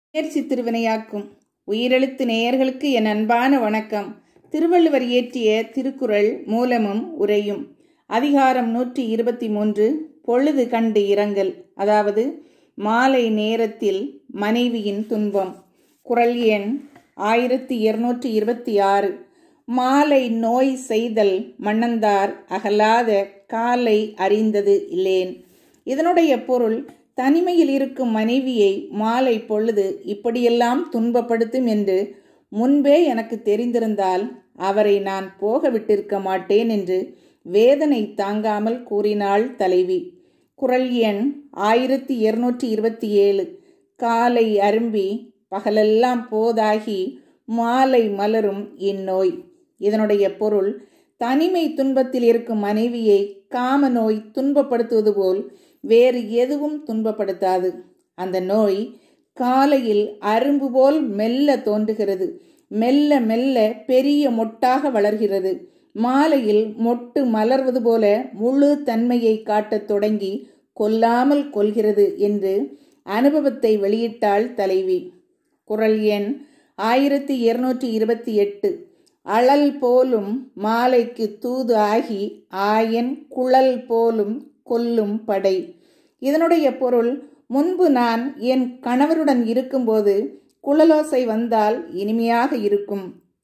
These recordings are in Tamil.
முயற்சி திருவினையாக்கும் உயிரெழுத்து நேயர்களுக்கு என் அன்பான வணக்கம் திருவள்ளுவர் இயற்றிய திருக்குறள் மூலமும் உரையும் அதிகாரம் நூற்றி இருபத்தி மூன்று பொழுது கண்டு இரங்கல் அதாவது மாலை நேரத்தில் மனைவியின் துன்பம் குரல் எண் ஆயிரத்தி இருநூற்றி இருபத்தி ஆறு மாலை நோய் செய்தல் மன்னந்தார் அகலாத காலை அறிந்தது இல்லேன் இதனுடைய பொருள் தனிமையில் இருக்கும் மனைவியை மாலை பொழுது இப்படியெல்லாம் துன்பப்படுத்தும் என்று முன்பே எனக்கு தெரிந்திருந்தால் அவரை நான் போக விட்டிருக்க மாட்டேன் என்று வேதனை தாங்காமல் கூறினாள் தலைவி குரல் எண் ஆயிரத்தி இருநூற்றி இருபத்தி ஏழு காலை அரும்பி பகலெல்லாம் போதாகி மாலை மலரும் இந்நோய் இதனுடைய பொருள் தனிமை துன்பத்தில் இருக்கும் மனைவியை காம நோய் துன்பப்படுத்துவது போல் வேறு எதுவும் துன்பப்படுத்தாது அந்த நோய் காலையில் அரும்பு போல் மெல்ல தோன்றுகிறது மெல்ல மெல்ல பெரிய மொட்டாக வளர்கிறது மாலையில் மொட்டு மலர்வது போல முழு தன்மையை காட்டத் தொடங்கி கொல்லாமல் கொள்கிறது என்று அனுபவத்தை வெளியிட்டாள் தலைவி குரல் எண் ஆயிரத்தி இருநூற்றி இருபத்தி எட்டு அழல் போலும் மாலைக்கு தூது ஆகி ஆயன் குழல் போலும் கொல்லும் படை இதனுடைய பொருள் முன்பு நான் என் கணவருடன் இருக்கும்போது குழலோசை வந்தால் இனிமையாக இருக்கும்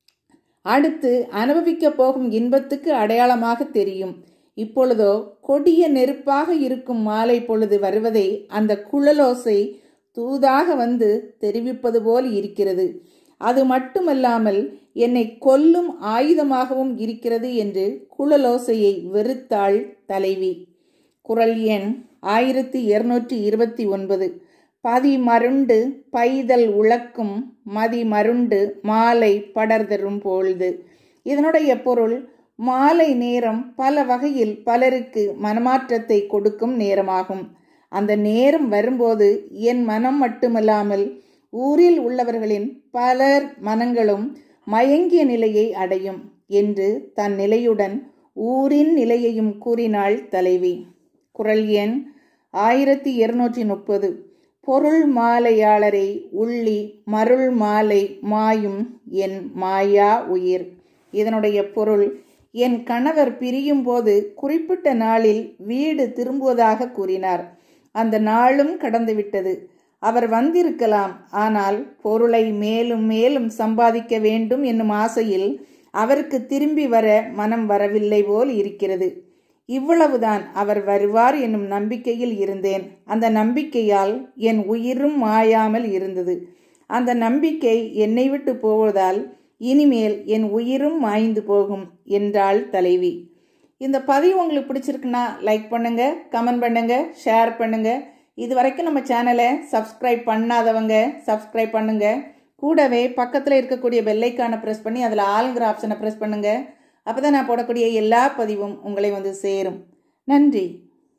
அடுத்து அனுபவிக்கப் போகும் இன்பத்துக்கு அடையாளமாக தெரியும் இப்பொழுதோ கொடிய நெருப்பாக இருக்கும் மாலை பொழுது வருவதை அந்த குழலோசை தூதாக வந்து தெரிவிப்பது போல் இருக்கிறது அது மட்டுமல்லாமல் என்னை கொல்லும் ஆயுதமாகவும் இருக்கிறது என்று குழலோசையை வெறுத்தாள் தலைவி குரல் எண் ஆயிரத்தி இருநூற்றி இருபத்தி ஒன்பது பதி மருண்டு பைதல் உழக்கும் மதி மருண்டு மாலை படர்தரும் பொழுது இதனுடைய பொருள் மாலை நேரம் பல வகையில் பலருக்கு மனமாற்றத்தை கொடுக்கும் நேரமாகும் அந்த நேரம் வரும்போது என் மனம் மட்டுமல்லாமல் ஊரில் உள்ளவர்களின் பலர் மனங்களும் மயங்கிய நிலையை அடையும் என்று தன் நிலையுடன் ஊரின் நிலையையும் கூறினாள் தலைவி குரல் எண் ஆயிரத்தி இருநூற்றி முப்பது பொருள் மாலையாளரை உள்ளி மருள் மாலை மாயும் என் மாயா உயிர் இதனுடைய பொருள் என் கணவர் பிரியும் போது குறிப்பிட்ட நாளில் வீடு திரும்புவதாக கூறினார் அந்த நாளும் கடந்துவிட்டது அவர் வந்திருக்கலாம் ஆனால் பொருளை மேலும் மேலும் சம்பாதிக்க வேண்டும் என்னும் ஆசையில் அவருக்கு திரும்பி வர மனம் வரவில்லை போல் இருக்கிறது இவ்வளவுதான் அவர் வருவார் என்னும் நம்பிக்கையில் இருந்தேன் அந்த நம்பிக்கையால் என் உயிரும் மாயாமல் இருந்தது அந்த நம்பிக்கை என்னை விட்டு போவதால் இனிமேல் என் உயிரும் மாய்ந்து போகும் என்றாள் தலைவி இந்த பதிவு உங்களுக்கு பிடிச்சிருக்குன்னா லைக் பண்ணுங்க கமெண்ட் பண்ணுங்க ஷேர் பண்ணுங்க இது வரைக்கும் நம்ம சேனலை சப்ஸ்கிரைப் பண்ணாதவங்க சப்ஸ்கிரைப் பண்ணுங்க கூடவே பக்கத்தில் இருக்கக்கூடிய பெல்லைக்கானை ப்ரெஸ் பண்ணி அதில் ஆளுங்கிற ஆப்ஷனை ப்ரெஸ் பண்ணுங்க அப்போ தான் நான் போடக்கூடிய எல்லா பதிவும் உங்களை வந்து சேரும் நன்றி